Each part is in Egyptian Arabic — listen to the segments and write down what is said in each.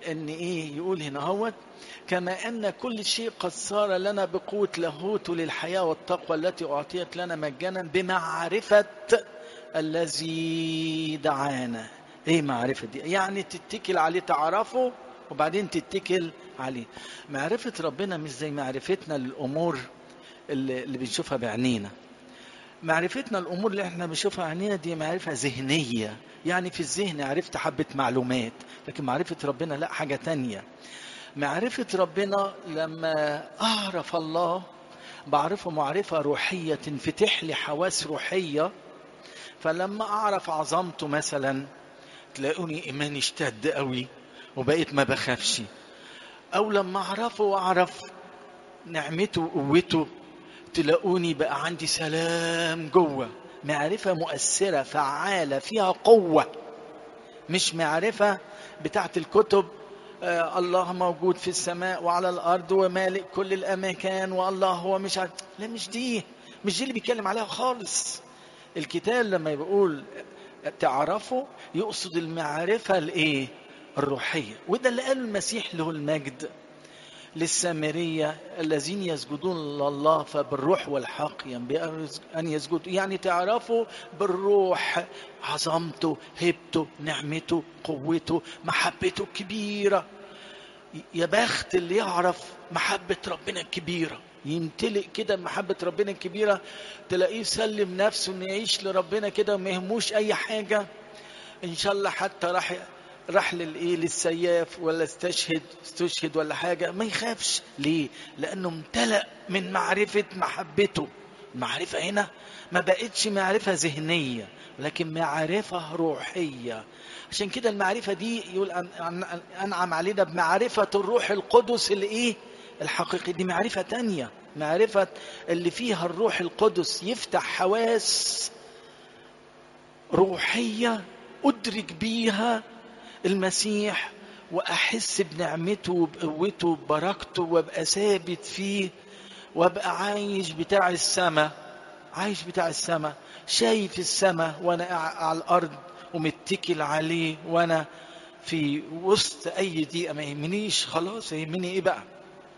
ان ايه يقول هنا هوت كما ان كل شيء قد صار لنا بقوه لاهوت للحياه والتقوى التي اعطيت لنا مجانا بمعرفه الذي دعانا ايه معرفه دي يعني تتكل عليه تعرفه وبعدين تتكل عليه معرفه ربنا مش زي معرفتنا للامور اللي, اللي بنشوفها بعينينا معرفتنا الامور اللي احنا بنشوفها عينينا دي معرفه ذهنيه يعني في الذهن عرفت حبه معلومات لكن معرفه ربنا لا حاجه تانية معرفه ربنا لما اعرف الله بعرفه معرفه روحيه تنفتح لي حواس روحيه فلما اعرف عظمته مثلا تلاقوني ايماني اشتد قوي وبقيت ما بخافش او لما اعرفه واعرف نعمته وقوته تلاقوني بقى عندي سلام جوه معرفة مؤثرة فعالة فيها قوة مش معرفة بتاعت الكتب آه الله موجود في السماء وعلى الأرض ومالك كل الأماكن والله هو مش عارف لا مش دي مش دي اللي بيتكلم عليها خالص الكتاب لما بيقول تعرفوا يقصد المعرفة الإيه الروحية وده اللي قاله المسيح له المجد للسامرية الذين يسجدون لله فبالروح والحق ينبغي أن يسجدوا يعني تعرفوا بالروح عظمته هبته نعمته قوته محبته الكبيرة يا بخت اللي يعرف محبة ربنا الكبيرة يمتلئ كده محبة ربنا الكبيرة تلاقيه سلم نفسه انه يعيش لربنا كده وما يهموش اي حاجة ان شاء الله حتى راح راح للايه للسياف ولا استشهد استشهد ولا حاجه ما يخافش ليه لانه امتلأ من معرفه محبته المعرفه هنا ما بقتش معرفه ذهنيه لكن معرفه روحيه عشان كده المعرفه دي يقول انعم علينا بمعرفه الروح القدس اللي ايه الحقيقي دي معرفه تانية معرفه اللي فيها الروح القدس يفتح حواس روحيه ادرك بيها المسيح واحس بنعمته وبقوته وببركته وابقى ثابت فيه وابقى عايش بتاع السماء عايش بتاع السماء شايف السماء وانا على الارض ومتكل عليه وانا في وسط اي دقيقه ما يهمنيش خلاص يهمني ايه بقى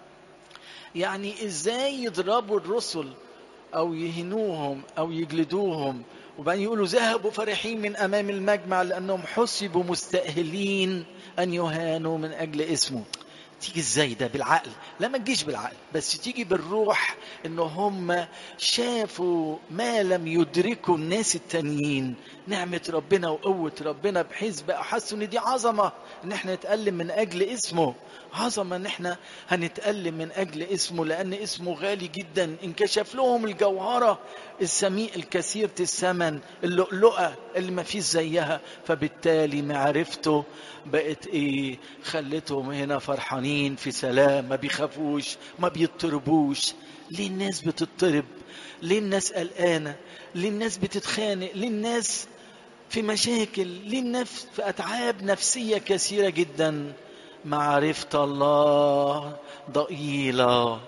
يعني ازاي يضربوا الرسل او يهنوهم او يجلدوهم وبعدين يقولوا ذهبوا فرحين من امام المجمع لانهم حسبوا مستاهلين ان يهانوا من اجل اسمه تيجي ازاي ده بالعقل لا ما تجيش بالعقل بس تيجي بالروح ان هم شافوا ما لم يدركوا الناس التانيين نعمة ربنا وقوة ربنا بحيث بقى حسوا ان دي عظمة ان احنا نتألم من اجل اسمه عظمة ان احنا هنتألم من اجل اسمه لان اسمه غالي جدا انكشف لهم الجوهرة السميء الكثيرة الثمن اللؤلؤة اللي ما فيش زيها فبالتالي معرفته بقت ايه خلتهم هنا فرحانين في سلام ما بيخافوش ما بيضطربوش ليه الناس بتضطرب ليه الناس قلقانة ليه الناس بتتخانق ليه الناس في مشاكل ليه الناس في أتعاب نفسية كثيرة جدا معرفة الله ضئيلة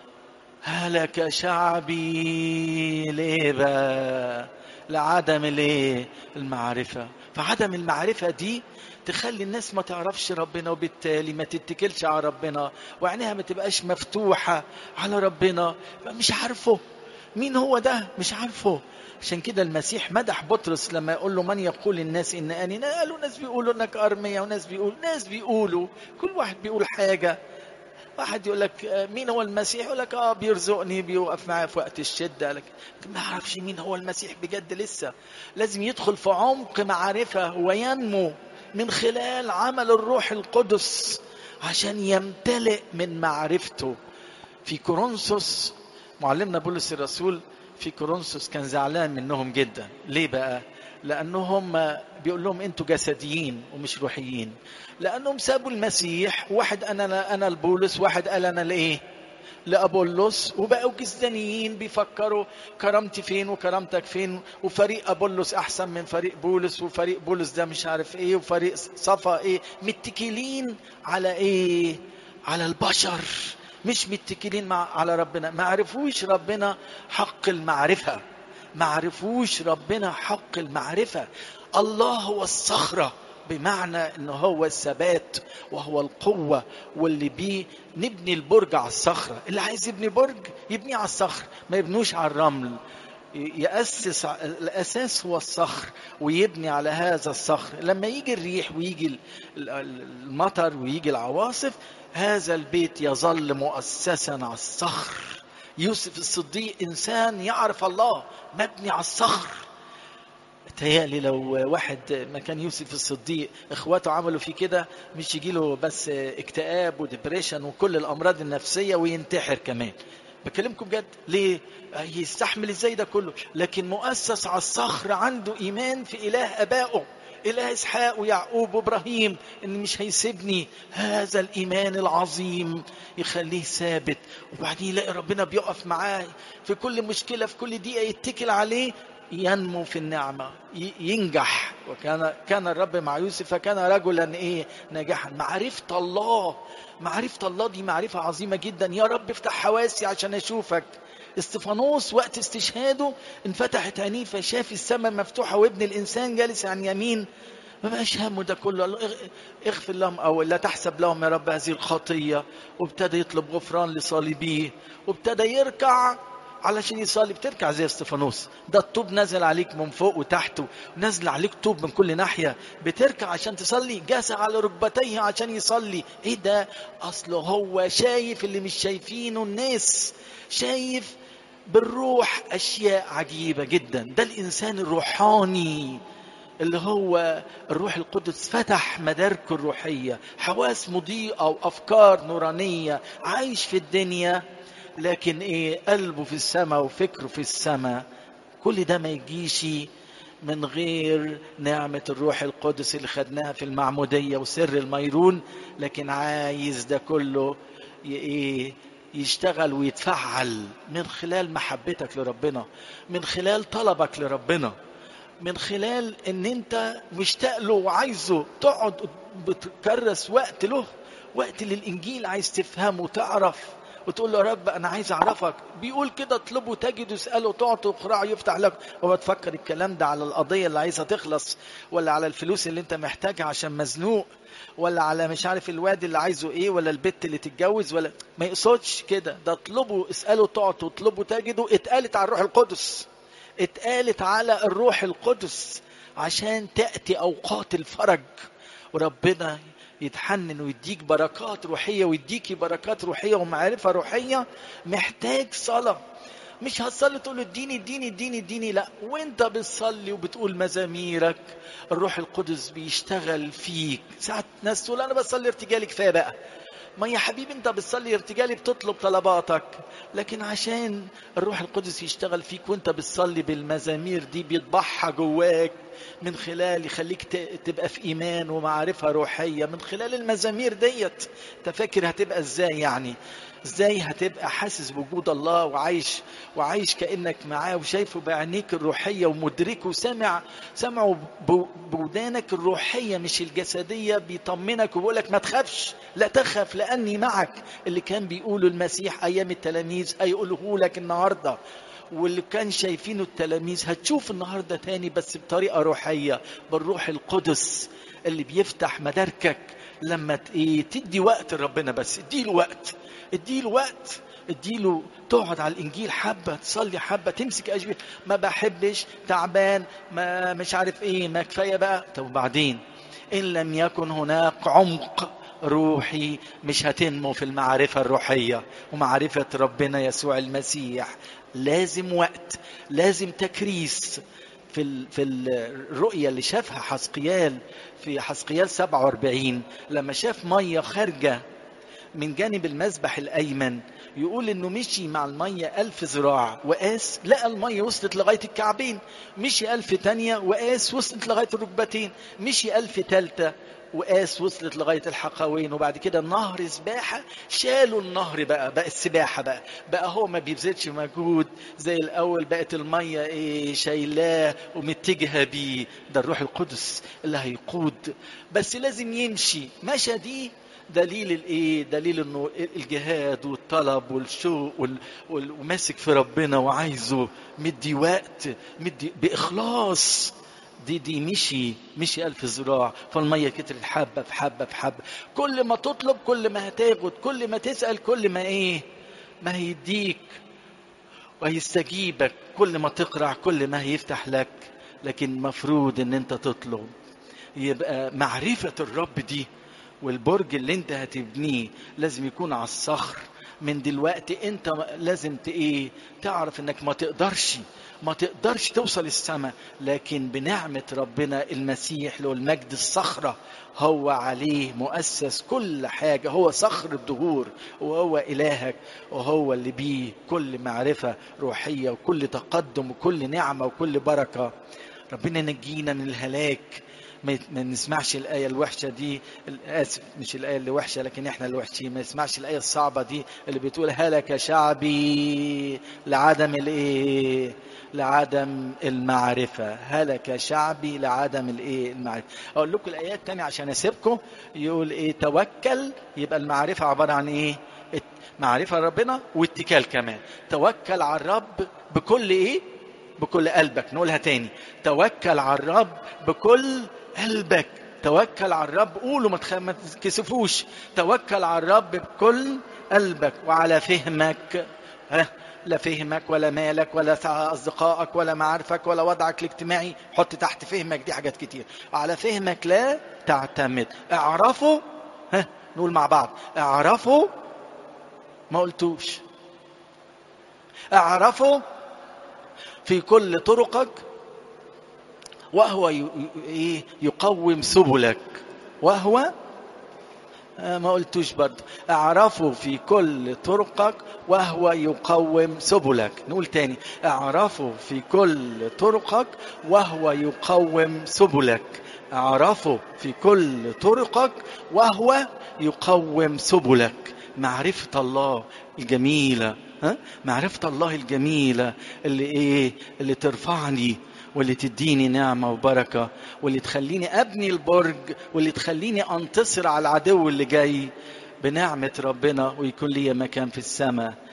هلك شعبي ليه بقى لعدم الايه المعرفة فعدم المعرفة دي تخلي الناس ما تعرفش ربنا وبالتالي ما تتكلش على ربنا وعينيها ما تبقاش مفتوحة على ربنا مش عارفه مين هو ده مش عارفه عشان كده المسيح مدح بطرس لما يقول له من يقول الناس ان اني قالوا ناس بيقولوا انك ارميا وناس بيقول ناس بيقولوا كل واحد بيقول حاجه واحد يقول لك مين هو المسيح يقول لك اه بيرزقني بيوقف معايا في وقت الشده لكن ما يعرفش مين هو المسيح بجد لسه لازم يدخل في عمق معرفه وينمو من خلال عمل الروح القدس عشان يمتلئ من معرفته في كورنثوس معلمنا بولس الرسول في كورنثوس كان زعلان منهم جدا ليه بقى لانهم بيقول لهم انتوا جسديين ومش روحيين لانهم سابوا المسيح واحد انا انا البولس واحد قال انا الايه لابولس وبقوا جسدانيين بيفكروا كرامتي فين وكرامتك فين وفريق ابولس احسن من فريق بولس وفريق بولس ده مش عارف ايه وفريق صفا ايه متكلين على ايه على البشر مش متكلين مع على ربنا ما عرفوش ربنا حق المعرفه ما عرفوش ربنا حق المعرفه الله هو الصخره بمعنى ان هو الثبات وهو القوة واللي بيه نبني البرج على الصخرة اللي عايز يبني برج يبنيه على الصخر ما يبنوش على الرمل يأسس الأساس هو الصخر ويبني على هذا الصخر لما يجي الريح ويجي المطر ويجي العواصف هذا البيت يظل مؤسسا على الصخر يوسف الصديق إنسان يعرف الله مبني على الصخر تهيألي لو واحد مكان يوسف الصديق اخواته عملوا فيه كده مش يجيله بس اكتئاب وديبريشن وكل الامراض النفسيه وينتحر كمان بكلمكم بجد ليه يستحمل ازاي ده كله لكن مؤسس على الصخر عنده ايمان في اله ابائه اله اسحاق ويعقوب وابراهيم ان مش هيسيبني هذا الايمان العظيم يخليه ثابت وبعدين يلاقي ربنا بيقف معاه في كل مشكله في كل دقيقه يتكل عليه ينمو في النعمة ينجح وكان كان الرب مع يوسف فكان رجلا ايه ناجحا معرفة الله معرفة الله دي معرفة عظيمة جدا يا رب افتح حواسي عشان اشوفك استفانوس وقت استشهاده انفتحت عينيه فشاف السماء مفتوحة وابن الانسان جالس عن يمين ما بقاش همه ده كله اغفر لهم او لا تحسب لهم يا رب هذه الخطية وابتدى يطلب غفران لصالبيه وابتدى يركع علشان يصلي بتركع زي استفانوس ده الطوب نزل عليك من فوق وتحت نزل عليك طوب من كل ناحية بتركع عشان تصلي جاس على ركبتيه عشان يصلي ايه ده اصله هو شايف اللي مش شايفينه الناس شايف بالروح اشياء عجيبة جدا ده الانسان الروحاني اللي هو الروح القدس فتح مداركه الروحية حواس مضيئة وأفكار نورانية عايش في الدنيا لكن ايه قلبه في السماء وفكره في السماء كل ده ما يجيش من غير نعمة الروح القدس اللي خدناها في المعمودية وسر الميرون لكن عايز ده كله ايه يشتغل ويتفعل من خلال محبتك لربنا من خلال طلبك لربنا من خلال ان انت مشتاق له وعايزه تقعد بتكرس وقت له وقت للانجيل عايز تفهمه وتعرف وتقول له يا رب انا عايز اعرفك بيقول كده اطلبه تجد اساله تعطي اقرعه يفتح لك هو تفكر الكلام ده على القضيه اللي عايزها تخلص ولا على الفلوس اللي انت محتاجها عشان مزنوق ولا على مش عارف الواد اللي عايزه ايه ولا البت اللي تتجوز ولا ما يقصدش كده ده اطلبه اساله تعطي اطلبه تجده اتقالت على الروح القدس اتقالت على الروح القدس عشان تاتي اوقات الفرج وربنا يتحنن ويديك بركات روحية ويديكي بركات روحية ومعرفة روحية محتاج صلاة مش هتصلي تقول له اديني اديني اديني اديني لا وانت بتصلي وبتقول مزاميرك الروح القدس بيشتغل فيك ساعات ناس تقول انا بصلي ارتجالي كفايه بقى ما يا حبيبي انت بتصلي ارتجالي بتطلب طلباتك لكن عشان الروح القدس يشتغل فيك وانت بتصلي بالمزامير دي بيطبعها جواك من خلال يخليك تبقى في ايمان ومعرفه روحيه من خلال المزامير ديت انت فاكر هتبقى ازاي يعني ازاي هتبقى حاسس بوجود الله وعايش وعايش كانك معاه وشايفه بعينيك الروحيه ومدركه وسامع سامعه بودانك الروحيه مش الجسديه بيطمنك وبيقول لك ما تخافش لا تخف لاني معك اللي كان بيقوله المسيح ايام التلاميذ هيقوله لك النهارده واللي كان شايفينه التلاميذ هتشوف النهارده تاني بس بطريقه روحيه بالروح القدس اللي بيفتح مداركك لما تدي وقت لربنا بس اديله وقت اديله وقت اديله تقعد على الانجيل حبه تصلي حبه تمسك اشبيه ما بحبش تعبان ما مش عارف ايه ما كفايه بقى طب وبعدين ان لم يكن هناك عمق روحي مش هتنمو في المعرفة الروحية ومعرفة ربنا يسوع المسيح لازم وقت لازم تكريس في ال... في الرؤية اللي شافها حسقيال في حسقيال 47 لما شاف مية خارجة من جانب المذبح الأيمن يقول انه مشي مع المية ألف ذراع وقاس لقى المية وصلت لغاية الكعبين مشي ألف تانية وقاس وصلت لغاية الركبتين مشي ألف تالتة وقاس وصلت لغاية الحقوين وبعد كده النهر سباحة شالوا النهر بقى بقى السباحة بقى بقى هو ما بيبذلش مجهود زي الأول بقت المية إيه شايلاه ومتجهة بيه ده الروح القدس اللي هيقود بس لازم يمشي مشى دي دليل الايه دليل انه الجهاد والطلب والشوق وال... وال... وماسك في ربنا وعايزه مدي وقت مدي باخلاص دي دي مشي مشي ألف ذراع فالمية كترت حبة في حبة في حبة كل ما تطلب كل ما هتاخد كل ما تسأل كل ما إيه ما هيديك وهيستجيبك كل ما تقرع كل ما هيفتح لك لكن مفروض ان انت تطلب يبقى معرفة الرب دي والبرج اللي انت هتبنيه لازم يكون على الصخر من دلوقتي انت لازم ايه تعرف انك ما تقدرش ما تقدرش توصل السماء لكن بنعمة ربنا المسيح له المجد الصخرة هو عليه مؤسس كل حاجة هو صخر الدهور وهو إلهك وهو اللي بيه كل معرفة روحية وكل تقدم وكل نعمة وكل بركة ربنا نجينا من الهلاك ما نسمعش الآية الوحشة دي آسف مش الآية اللي وحشة لكن إحنا اللي وحشين ما نسمعش الآية الصعبة دي اللي بتقول هلك شعبي لعدم الإيه لعدم المعرفة هلك شعبي لعدم الإيه المعرفة أقول لكم الآيات تاني عشان أسيبكم يقول إيه توكل يبقى المعرفة عبارة عن إيه معرفة ربنا واتكال كمان توكل على الرب بكل إيه بكل قلبك نقولها تاني توكل على الرب بكل قلبك توكل على الرب قولوا ما تكسفوش توكل على الرب بكل قلبك وعلى فهمك ها لا فهمك ولا مالك ولا اصدقائك ولا معارفك ولا وضعك الاجتماعي حط تحت فهمك دي حاجات كتير على فهمك لا تعتمد اعرفوا ها نقول مع بعض اعرفوا ما قلتوش اعرفوا في كل طرقك وهو يقوم سبلك وهو ما قلتوش برضه اعرفه في كل طرقك وهو يقوم سبلك نقول تاني اعرفه في كل طرقك وهو يقوم سبلك اعرفه في كل طرقك وهو يقوم سبلك معرفة الله الجميلة ها؟ معرفة الله الجميلة اللي ايه اللي ترفعني واللي تديني نعمة وبركة واللي تخليني أبني البرج واللي تخليني أنتصر على العدو اللي جاي بنعمة ربنا ويكون لي مكان في السماء